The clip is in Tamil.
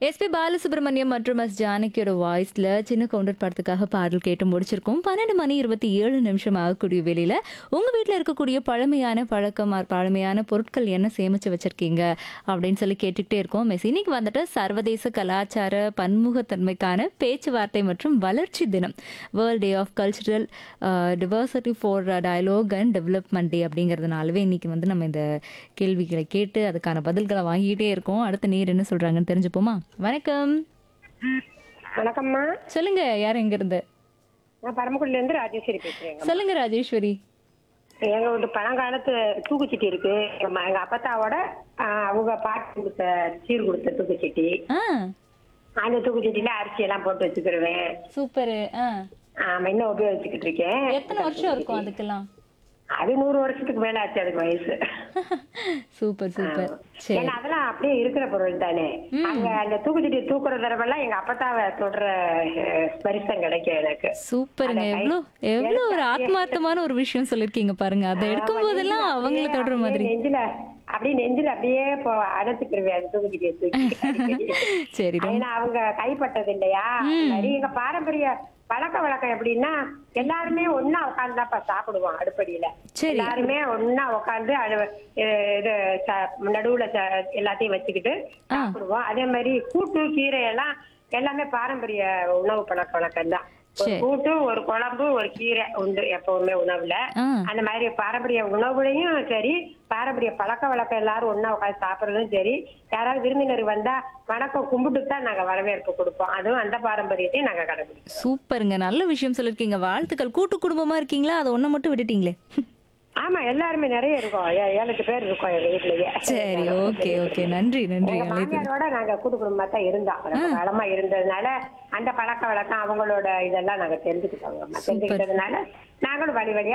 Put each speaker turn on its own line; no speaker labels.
எஸ்பி பாலசுப்ரமணியம் மற்றும் எஸ் ஜானகியோட வாய்ஸ்ல சின்ன கவுண்டர் படத்துக்காக பாடல் கேட்டு முடிச்சிருக்கோம் பன்னெண்டு மணி இருபத்தி ஏழு நிமிஷம் ஆகக்கூடிய வேலையில உங்க வீட்டில் இருக்கக்கூடிய பழமையான பழக்கம் or பழமையான பொருட்கள் என்ன சேமிச்சு வச்சிருக்கீங்க அப்படின்னு சொல்லி கேட்டுக்கிட்டே இருக்கோம் மிஸ் இன்னைக்கு வந்துட்டு சர்வதேச கலாச்சார பன்முகத்தன்மைக்கான பேச்சுவார்த்தை மற்றும் வளர்ச்சி தினம் world day of cultural diversity for dialogue and development day அப்படிங்கிறதுனாலவே இன்னைக்கு வந்து நம்ம இந்த கேள்விகளை கேட்டு அதுக்கான பதில்களை வாங்கிக்கிட்டே இருக்கோம் அடுத்த நீர் என்ன சொல்றாங்கன்னு தெரிஞ்சுப்போமா வணக்கம்
வணக்கம்மா
சொல்லுங்க யார் எங்க இருந்து
நான் பரமக்குடில இருந்து ராஜேஸ்வரி பேசுறேங்க
சொல்லுங்க ராஜேஸ்வரி
எங்க வீட்டு பழங்காலத்து தூக்குச்சட்டி இருக்கு எங்க எங்க அப்பத்தாவோட ஆ, அவங்க பாட்டு கொடுத்த சீர் கொடுத்த தூக்குச்சட்டி
ஆ
அந்த தூக்குச்சட்டியில அரிசி எல்லாம் போட்டு வச்சுக்கிருவேன்
சூப்பர் ஆ
ஆமா இன்னும் உபயோகிச்சுக்கிட்டு இருக்கேன்
எத்தனை வருஷம் இருக்கும் அதுக்கெல்லாம்
அது நூறு வருஷத்துக்கு மேல ஆச்சு அதுக்கு வயசு
சூப்பர் சூப்பர் சரி
ஏன்னா அதெல்லாம் அப்படியே இருக்கிற பொருள் தானே அங்க அந்த தூக்குச்சட்டி தூக்குற தடவைலாம் எங்க அப்பத்தாவை தொடர அஹ், ஸ்பரிசம் கிடைக்கும் எனக்கு
சூப்பருங்க
அதை கை-
எவ்வளோ எவ்வளோ ஒரு ஆத்மார்த்தமான ஒரு விஷயம் சொல்லிருக்கீங்க பாருங்க அதை எடுக்கும் போதெல்லாம் அவங்கள தொடர மாதிரி
அப்படியே நெஞ்சில அப்படியே நெஞ்சில அப்படியே போ அடைச்சுக்கிருவேன் அந்த தூக்குச்சட்டியை தூக்கி அடிக்கடி.
சரி ரொம்ப
ஏன்னா அவங்க கைப்பட்டது இல்லையா சரி எங்க பாரம்பரிய பழக்க வழக்கம் எப்படின்னா எல்லாருமே ஒண்ணா உட்காந்துதான்ப்பா சாப்பிடுவோம் அடுப்படியில
சரி.
எல்லாருமே ஒண்ணா உட்காந்து அது அஹ், இது ச- நடுவுல ச- எல்லாத்தையும் வச்சுக்கிட்டு சாப்பிடுவோம் அதே மாதிரி கூட்டு கீரை எல்லாம் எல்லாமே பாரம்பரிய உணவு பழக்க வழக்கம் தான் ஒரு
சரி.
கூட்டு ஒரு குழம்பு ஒரு கீரை உண்டு எப்பவுமே உணவுல
ஆ
அந்த மாதிரி பாரம்பரிய உணவுலையும் சரி பாரம்பரிய பழக்க வழக்கம் எல்லாரும் ஒண்ணா உட்காந்து சாப்பிடுறதும் சரி யாராவது விருந்தினர் வந்தா வணக்கம் கும்பிட்டு தான் நாங்க வரவேற்பு கொடுப்போம் அதுவும் அந்த பாரம்பரியத்தையும் நாங்க கடைபிடிப்போம்
சூப்பருங்க நல்ல விஷயம் சொல்லிருக்கீங்க வாழ்த்துக்கள் கூட்டு குடும்பமா இருக்கீங்களா அதை ஒண்ணு மட்டும் விட்டுட்டீங்களே
ஆமா எல்லாருமே நிறைய இருக்கோம் ஏ- ஏழு எட்டு பேர் இருக்கோம் எங்க வீட்லயே
சரி ஓகே ஓகே நன்றி நன்றி
எங்க மாமியாரோட நாங்க கூட்டு குடும்பமா தான் இருந்தோம் ரொம்ப காலமா இருந்ததுனால அந்த பழக்க வழக்கம் அவங்களோட இதெல்லாம் நாங்க தெரிஞ்சுக்கிட்டோம் தெரிஞ்சுக்கிட்டதுனால நாங்களும் வழி வழியா